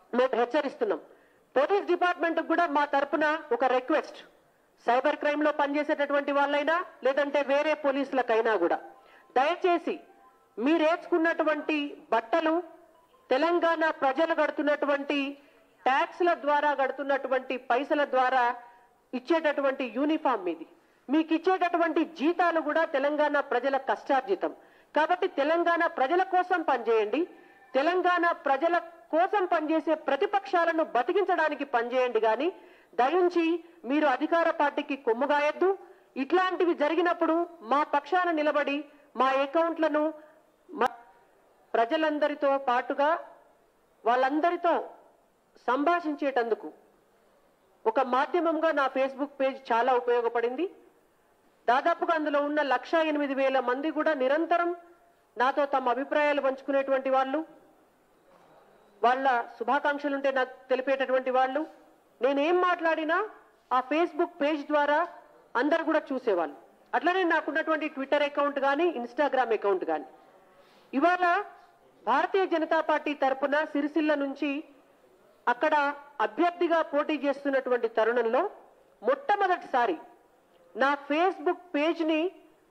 మేము హెచ్చరిస్తున్నాం police department కూడా మా తరపున ఒక రిక్వెస్ట్ సైబర్ క్రైమ్ లో పనిచేసేటటువంటి వాళ్ళైనా లేదంటే వేరే పోలీసులకైనా కూడా దయచేసి మీరేసుకున్నటువంటి బట్టలు తెలంగాణ ప్రజలు కడుతున్నటువంటి ట్యాక్స్ల ద్వారా కడుతున్నటువంటి పైసల ద్వారా ఇచ్చేటటువంటి యూనిఫామ్ మీది మీకు ఇచ్చేటటువంటి జీతాలు కూడా తెలంగాణ ప్రజల కష్టార్జితం కాబట్టి తెలంగాణ ప్రజల కోసం పనిచేయండి తెలంగాణ ప్రజల కోసం పనిచేసే ప్రతిపక్షాలను బతికించడానికి పనిచేయండి కానీ దయించి మీరు అధికార పార్టీకి కొమ్ముగాయొద్దు ఇట్లాంటివి జరిగినప్పుడు మా పక్షాన నిలబడి మా అకౌంట్లను మా ప్రజలందరితో పాటుగా వాళ్ళందరితో సంభాషించేటందుకు ఒక మాధ్యమంగా నా ఫేస్బుక్ పేజ్ చాలా ఉపయోగపడింది దాదాపుగా అందులో ఉన్న లక్ష ఎనిమిది వేల మంది కూడా నిరంతరం నాతో తమ అభిప్రాయాలు పంచుకునేటువంటి వాళ్ళు వాళ్ళ శుభాకాంక్షలుంటే నాకు తెలిపేటటువంటి వాళ్ళు నేనేం మాట్లాడినా ఆ ఫేస్బుక్ పేజ్ ద్వారా అందరు కూడా చూసేవాళ్ళు అట్లనే నాకున్నటువంటి ట్విట్టర్ అకౌంట్ కానీ ఇన్స్టాగ్రామ్ అకౌంట్ కానీ ఇవాళ భారతీయ జనతా పార్టీ తరపున సిరిసిల్ల నుంచి అక్కడ అభ్యర్థిగా పోటీ చేస్తున్నటువంటి తరుణంలో మొట్టమొదటిసారి నా ఫేస్బుక్ పేజ్ని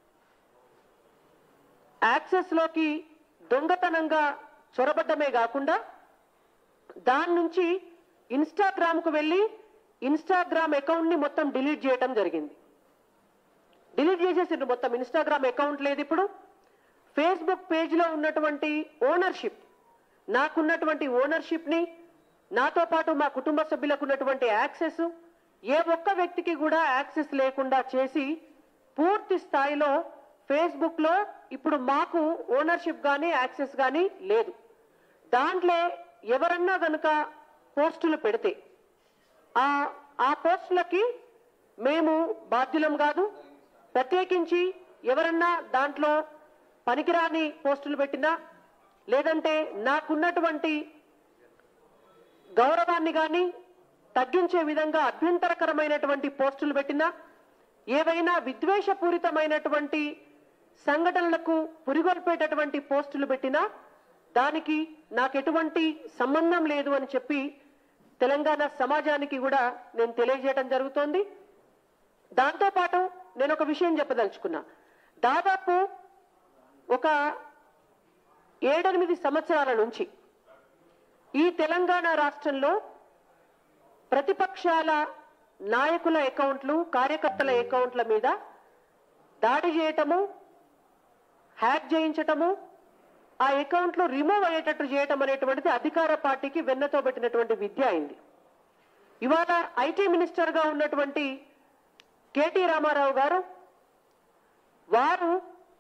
యాక్సెస్ లోకి దొంగతనంగా చొరబడ్డమే కాకుండా దాని నుంచి ఇన్స్టాగ్రామ్ కు వెళ్ళి ఇన్స్టాగ్రామ్ అకౌంట్ ని మొత్తం డిలీట్ చేయడం జరిగింది డిలీట్ చేసేసిండ్రు మొత్తం ఇన్స్టాగ్రామ్ అకౌంట్ లేదు ఇప్పుడు ఫేస్బుక్ పేజ్ లో ఉన్నటువంటి ఓనర్షిప్ నాకున్నటువంటి ఓనర్షిప్ ని నాతో పాటు మా కుటుంబ సభ్యులకు ఉన్నటువంటి యాక్సెస్ ఏ ఒక్క వ్యక్తికి కూడా యాక్సెస్ లేకుండా చేసి పూర్తి స్థాయిలో ఫేస్బుక్ లో ఇప్పుడు మాకు ఓనర్షిప్ కానీ యాక్సెస్ కానీ లేదు దాంట్లో ఎవరన్నా గనుక పోస్టులు పెడితే ఆ ఆ పోస్టులకి మేము బాధ్యులం కాదు ప్రత్యేకించి ఎవరన్నా దాంట్లో పనికిరాని పోస్టులు పెట్టినా లేదంటే నాకున్నటువంటి గౌరవాన్ని కానీ తగ్గించే విధంగా అభ్యంతరకరమైనటువంటి పోస్టులు పెట్టినా ఏవైనా విద్వేషపూరితమైనటువంటి సంఘటనలకు పురిగొల్పేటటువంటి పోస్టులు పెట్టినా దానికి నాకు ఎటువంటి సంబంధం లేదు అని చెప్పి తెలంగాణ సమాజానికి కూడా నేను తెలియజేయడం జరుగుతోంది దాంతోపాటు నేను ఒక విషయం చెప్పదలుచుకున్నా దాదాపు ఒక ఏడెనిమిది సంవత్సరాల నుంచి ఈ తెలంగాణ రాష్ట్రంలో ప్రతిపక్షాల నాయకుల అకౌంట్లు కార్యకర్తల అకౌంట్ల మీద దాడి చేయటము హ్యాక్ చేయించటము ఆ అకౌంట్లు రిమూవ్ అయ్యేటట్టు చేయటం అనేటువంటిది అధికార పార్టీకి వెన్నతో పెట్టినటువంటి విద్య అయింది ఇవాళ ఐటీ మినిస్టర్ గా ఉన్నటువంటి కేటీ రామారావు గారు వారు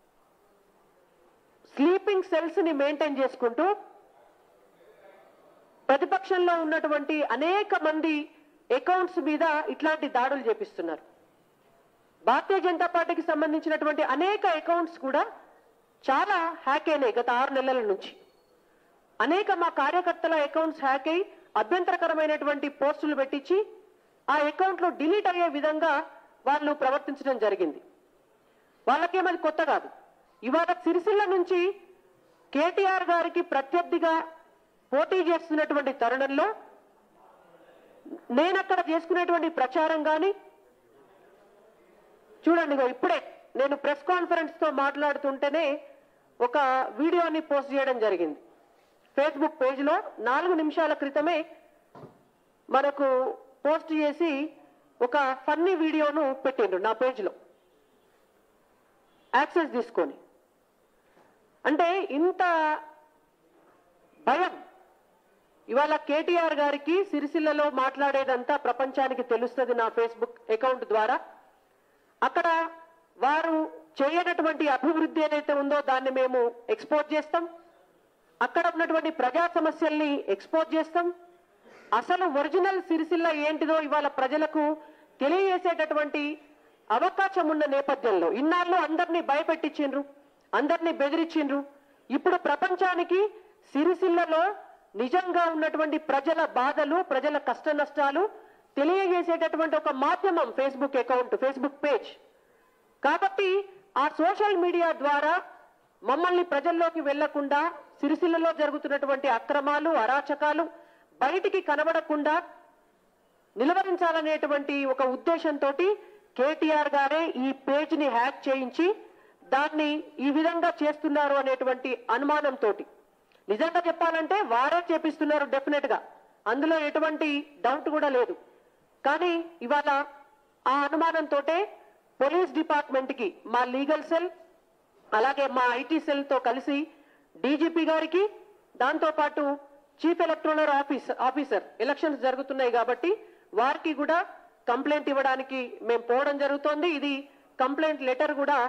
స్లీపింగ్ సెల్స్ ని మెయింటైన్ చేసుకుంటూ ప్రతిపక్షంలో ఉన్నటువంటి అనేక మంది అకౌంట్స్ మీద ఇట్లాంటి దాడులు చేపిస్తున్నారు భారతీయ జనతా పార్టీకి సంబంధించినటువంటి అనేక అకౌంట్స్ కూడా చాలా హ్యాక్ అయినాయి గత ఆరు నెలల నుంచి అనేక మా కార్యకర్తల అకౌంట్స్ హ్యాక్ అయి అభ్యంతరకరమైనటువంటి పోస్టులు పెట్టించి ఆ అకౌంట్లు డిలీట్ అయ్యే విధంగా వాళ్ళు ప్రవర్తించడం జరిగింది వాళ్ళకేమది కొత్త కాదు ఇవాళ సిరిసిల్ల నుంచి కేటీఆర్ గారికి ప్రత్యర్థిగా పోటీ చేస్తున్నటువంటి తరుణంలో నేనక్కడ చేసుకునేటువంటి ప్రచారం కానీ చూడండి ఇగో ఇప్పుడే నేను ప్రెస్ కాన్ఫరెన్స్ తో మాట్లాడుతుంటేనే ఒక వీడియోని పోస్ట్ చేయడం జరిగింది ఫేస్బుక్ పేజ్ లో నాలుగు నిమిషాల క్రితమే మనకు పోస్ట్ చేసి ఒక ఫన్నీ వీడియోను పెట్టిండ్రు నా పేజ్ లో యాక్సెస్ తీసుకొని అంటే ఇంత భయం ఇవాళ కేటీఆర్ గారికి సిరిసిల్లలో మాట్లాడేదంతా ప్రపంచానికి తెలుస్తుంది నా ఫేస్బుక్ అకౌంట్ ద్వారా అక్కడ వారు చేయనటువంటి అభివృద్ధి ఏదైతే ఉందో దాన్ని మేము ఎక్స్పోజ్ చేస్తాం అక్కడ ఉన్నటువంటి ప్రజా సమస్యల్ని ఎక్స్పోజ్ చేస్తాం అసలు ఒరిజినల్ సిరిసిల్ల ఏంటిదో ఇవాళ ప్రజలకు తెలియజేసేటటువంటి అవకాశం ఉన్న నేపథ్యంలో ఇన్నాళ్ళు అందరినీ భయపెట్టించిండ్రు అందరినీ బెదిరించిండ్రు ఇప్పుడు ప్రపంచానికి సిరిసిల్లలో నిజంగా ఉన్నటువంటి ప్రజల బాధలు ప్రజల కష్ట నష్టాలు తెలియజేసేటటువంటి ఒక మాధ్యమం ఫేస్బుక్ అకౌంట్ ఫేస్బుక్ పేజ్ కాబట్టి ఆ సోషల్ మీడియా ద్వారా మమ్మల్ని ప్రజల్లోకి వెళ్లకుండా సిరిసిల్లలో జరుగుతున్నటువంటి అక్రమాలు అరాచకాలు బయటికి కనబడకుండా నిలవరించాలనేటువంటి ఒక ఉద్దేశంతో కేటీఆర్ గారే ఈ పేజ్ ని హ్యాక్ చేయించి దాన్ని ఈ విధంగా చేస్తున్నారు అనేటువంటి అనుమానంతో నిజంగా చెప్పాలంటే వారే చేపిస్తున్నారు డెఫినెట్ గా అందులో ఎటువంటి డౌట్ కూడా లేదు కానీ ఇవాళ ఆ అనుమానంతో పోలీస్ డిపార్ట్మెంట్ కి మా లీగల్ సెల్ అలాగే మా ఐటీ సెల్ తో కలిసి డీజీపీ గారికి దాంతో పాటు chief electoral office officer elections జరుగుతున్నాయి కాబట్టి వారికి కూడా కంప్లైంట్ ఇవ్వడానికి మేము పోవడం జరుగుతోంది ఇది కంప్లైంట్ లెటర్ కూడా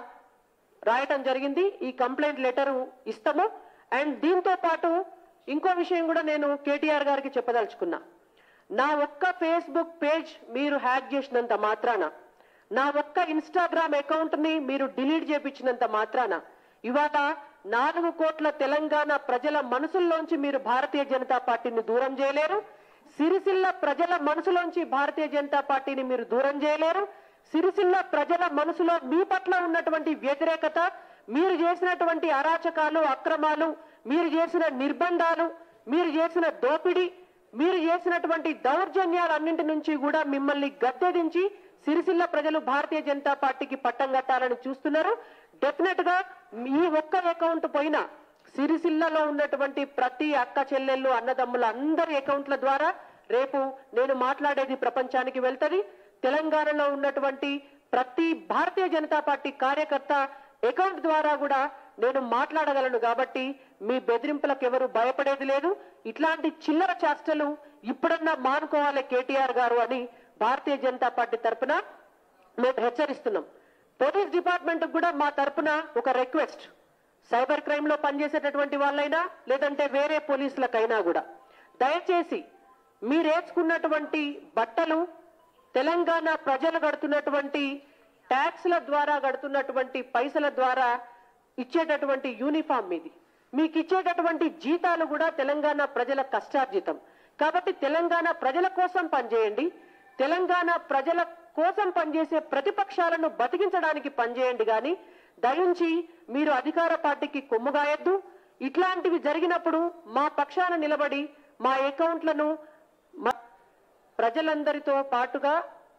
రాయటం జరిగింది ఈ కంప్లైంట్ లెటర్ ఇస్తాము అండ్ దీంతో పాటు ఇంకో విషయం కూడా నేను కేటీఆర్ గారికి చెప్పదలుచుకున్నా నా ఒక్క ఫేస్బుక్ పేజ్ మీరు హ్యాక్ చేసినంత మాత్రాన నా ఒక్క ఇన్స్టాగ్రామ్ అకౌంట్ ని మీరు డిలీట్ చేపించినంత మాత్రాన ఇవాళ నాలుగు కోట్ల తెలంగాణ ప్రజల మనసుల్లోంచి మీరు భారతీయ జనతా పార్టీని దూరం చేయలేరు సిరిసిల్ల ప్రజల మనసులోంచి భారతీయ జనతా పార్టీని మీరు దూరం చేయలేరు సిరిసిల్ల ప్రజల మనసులో మీ పట్ల ఉన్నటువంటి వ్యతిరేకత మీరు చేసినటువంటి అరాచకాలు అక్రమాలు మీరు చేసిన నిర్బంధాలు మీరు చేసిన దోపిడీ మీరు చేసినటువంటి దౌర్జన్యాలన్నింటి నుంచి కూడా మిమ్మల్ని గద్దెదించి సిరిసిల్ల ప్రజలు భారతీయ జనతా పార్టీకి పట్టం కట్టాలని చూస్తున్నారు డెఫినెట్ గా ఈ ఒక్క అకౌంట్ పోయినా సిరిసిల్లలో ఉన్నటువంటి ప్రతి అక్క చెల్లెళ్ళు అన్నదమ్ముల అందరి అకౌంట్ల ద్వారా రేపు నేను మాట్లాడేది ప్రపంచానికి వెళ్తది తెలంగాణలో ఉన్నటువంటి ప్రతి భారతీయ జనతా పార్టీ కార్యకర్త అకౌంట్ ద్వారా కూడా నేను మాట్లాడగలను కాబట్టి మీ బెదిరింపులకు ఎవరు భయపడేది లేదు ఇట్లాంటి చిల్లర చేష్టలు ఇప్పుడన్నా మానుకోవాలి కేటీఆర్ గారు అని భారతీయ జనతా పార్టీ తరపున మేము హెచ్చరిస్తున్నాం పోలీస్ డిపార్ట్మెంట్ కూడా మా తరపున ఒక రిక్వెస్ట్ సైబర్ క్రైమ్ లో పనిచేసేటటువంటి వాళ్ళైనా లేదంటే వేరే పోలీసులకైనా కూడా దయచేసి మీరేసుకున్నటువంటి బట్టలు తెలంగాణ ప్రజలు కడుతున్నటువంటి ట్యాక్స్ల ద్వారా కడుతున్నటువంటి పైసల ద్వారా ఇచ్చేటటువంటి యూనిఫామ్ ఇది మీకు ఇచ్చేటటువంటి జీతాలు కూడా తెలంగాణ ప్రజల కష్టార్జితం కాబట్టి తెలంగాణ ప్రజల కోసం పనిచేయండి తెలంగాణ ప్రజల కోసం పనిచేసే ప్రతిపక్షాలను బతికించడానికి పనిచేయండి కానీ దయించి మీరు అధికార పార్టీకి కొమ్ముగాయద్దు ఇట్లాంటివి జరిగినప్పుడు మా పక్షాన నిలబడి మా అకౌంట్లను మ- ప్రజలందరితో పాటుగా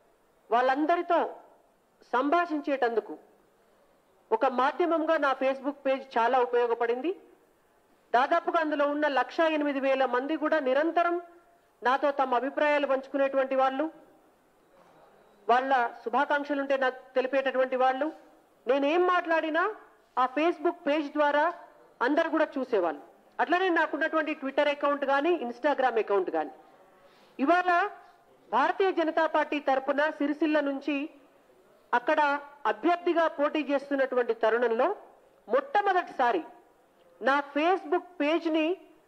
వాళ్ళందరితో సంభాషించేటందుకు ఒక మాధ్యమంగా నా ఫేస్బుక్ పేజ్ చాలా ఉపయోగపడింది దాదాపుగా అందులో ఉన్న లక్ష ఎనిమిది వేల మంది కూడా నిరంతరం నాతో తమ అభిప్రాయాలు పంచుకునేటువంటి వాళ్ళు వాళ్ళ శుభాకాంక్షలు ఉంటే నాకు తెలిపేటటువంటి వాళ్ళు నేనేం మాట్లాడినా ఆ ఫేస్బుక్ పేజ్ ద్వారా అందరు కూడా చూసేవాళ్ళు అట్లనే నాకున్నటువంటి ట్విట్టర్ అకౌంట్ కానీ ఇన్స్టాగ్రామ్ అకౌంట్ కానీ ఇవాళ భారతీయ జనతా పార్టీ తరపున సిరిసిల్ల నుంచి అక్కడ అభ్యర్థిగా పోటీ చేస్తున్నటువంటి తరుణంలో మొట్టమొదటిసారి నా ఫేస్బుక్ పేజ్ని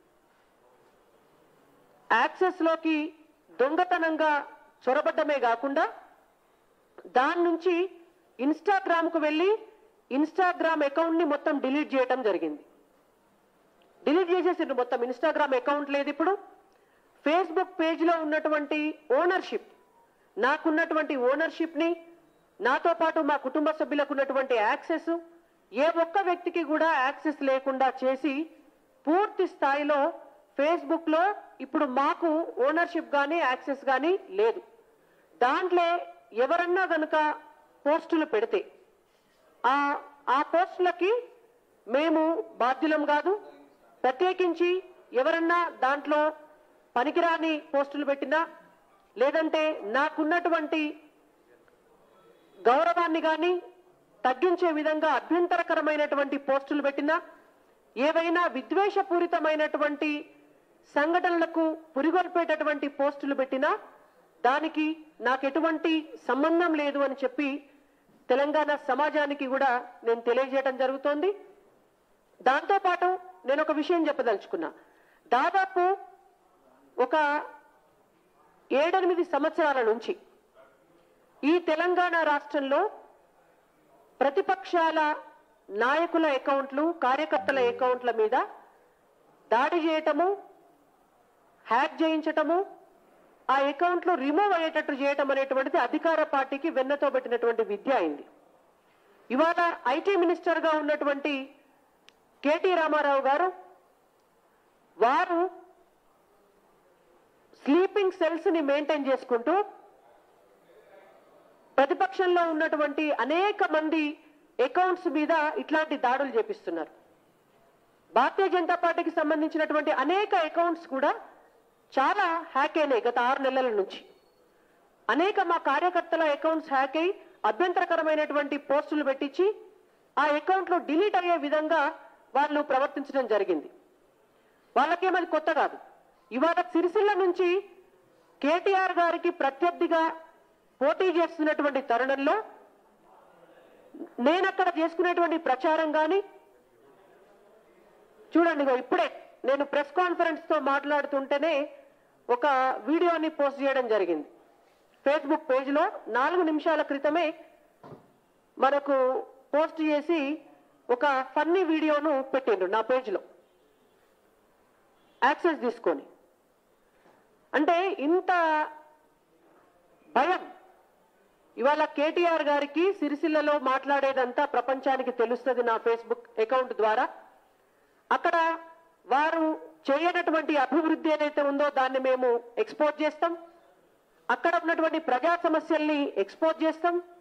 యాక్సెస్ లోకి దొంగతనంగా చొరబడ్డమే కాకుండా దాని నుంచి ఇన్స్టాగ్రామ్ కు వెళ్ళి ఇన్స్టాగ్రామ్ అకౌంట్ ని మొత్తం డిలీట్ చేయటం జరిగింది డిలీట్ చేసేసిండ్రు మొత్తం ఇన్స్టాగ్రామ్ అకౌంట్ లేదు ఇప్పుడు ఫేస్బుక్ పేజ్ లో ఉన్నటువంటి ఓనర్షిప్ నాకున్నటువంటి ఓనర్షిప్ ని నాతో పాటు మా కుటుంబ సభ్యులకు ఉన్నటువంటి యాక్సెస్ ఏ ఒక్క వ్యక్తికి కూడా యాక్సెస్ లేకుండా చేసి పూర్తి స్థాయిలో ఫేస్బుక్ లో ఇప్పుడు మాకు ఓనర్షిప్ గానీ యాక్సెస్ గానీ లేదు దాంట్లో ఎవరన్నా గనుక పోస్టులు పెడితే ఆ ఆ పోస్టులకి మేము బాధ్యులం కాదు ప్రత్యేకించి ఎవరన్నా దాంట్లో పనికిరాని పోస్టులు పెట్టినా లేదంటే నాకున్నటువంటి గౌరవాన్ని కానీ తగ్గించే విధంగా అభ్యంతరకరమైనటువంటి పోస్టులు పెట్టినా ఏవైనా విద్వేషపూరితమైనటువంటి సంఘటనలకు పురిగొల్పేటటువంటి పోస్టులు పెట్టినా దానికి నాకు ఎటువంటి సంబంధం లేదు అని చెప్పి తెలంగాణ సమాజానికి కూడా నేను తెలియజేయడం జరుగుతోంది దాంతో పాటు నేను ఒక విషయం చెప్పదలుచుకున్నా దాదాపు ఒక ఏడెనిమిది సంవత్సరాల నుంచి ఈ తెలంగాణ రాష్ట్రంలో ప్రతిపక్షాల నాయకుల అకౌంట్లు కార్యకర్తల అకౌంట్ల మీద దాడి చేయటము హ్యాక్ చేయించటము ఆ అకౌంట్లు రిమూవ్ అయ్యేటట్టు చేయటం అనేటువంటిది అధికార పార్టీకి వెన్నతో పెట్టినటువంటి విద్య అయింది ఇవాళ ఐటీ మినిస్టర్ గా ఉన్నటువంటి కేటీ రామారావు గారు వారు రిక్రూటింగ్ సెల్స్ ని మెయింటైన్ చేసుకుంటూ ప్రతిపక్షంలో ఉన్నటువంటి అనేక మంది అకౌంట్స్ మీద ఇట్లాంటి దాడులు చేపిస్తున్నారు భారతీయ జనతా పార్టీకి సంబంధించినటువంటి అనేక అకౌంట్స్ కూడా చాలా హ్యాక్ అయినాయి గత ఆరు నెలల నుంచి అనేక మా కార్యకర్తల అకౌంట్స్ హ్యాక్ అయి అభ్యంతరకరమైనటువంటి పోస్టులు పెట్టించి ఆ అకౌంట్లు డిలీట్ అయ్యే విధంగా వాళ్ళు ప్రవర్తించడం జరిగింది వాళ్ళకేమది కొత్త కాదు ఇవాళ సిరిసిల్ల నుంచి కేటీఆర్ గారికి ప్రత్యర్థిగా పోటీ చేస్తున్నటువంటి తరుణంలో నేనక్కడ చేసుకునేటువంటి ప్రచారం కానీ చూడండి ఇగో ఇప్పుడే నేను ప్రెస్ కాన్ఫరెన్స్ తో మాట్లాడుతుంటేనే ఒక వీడియోని పోస్ట్ చేయడం జరిగింది ఫేస్బుక్ పేజ్లో నాలుగు నిమిషాల క్రితమే మనకు పోస్ట్ చేసి ఒక ఫన్నీ వీడియోను పెట్టిండ్రు నా పేజ్లో యాక్సెస్ తీసుకొని అంటే ఇంత భయం ఇవాళ కేటీఆర్ గారికి సిరిసిల్లలో మాట్లాడేదంతా ప్రపంచానికి తెలుస్తుంది నా ఫేస్బుక్ అకౌంట్ ద్వారా అక్కడ వారు చేయనటువంటి అభివృద్ధి ఏదైతే ఉందో దాన్ని మేము ఎక్స్పోజ్ చేస్తాం అక్కడ ఉన్నటువంటి ప్రజా సమస్యల్ని ఎక్స్పోజ్ చేస్తాం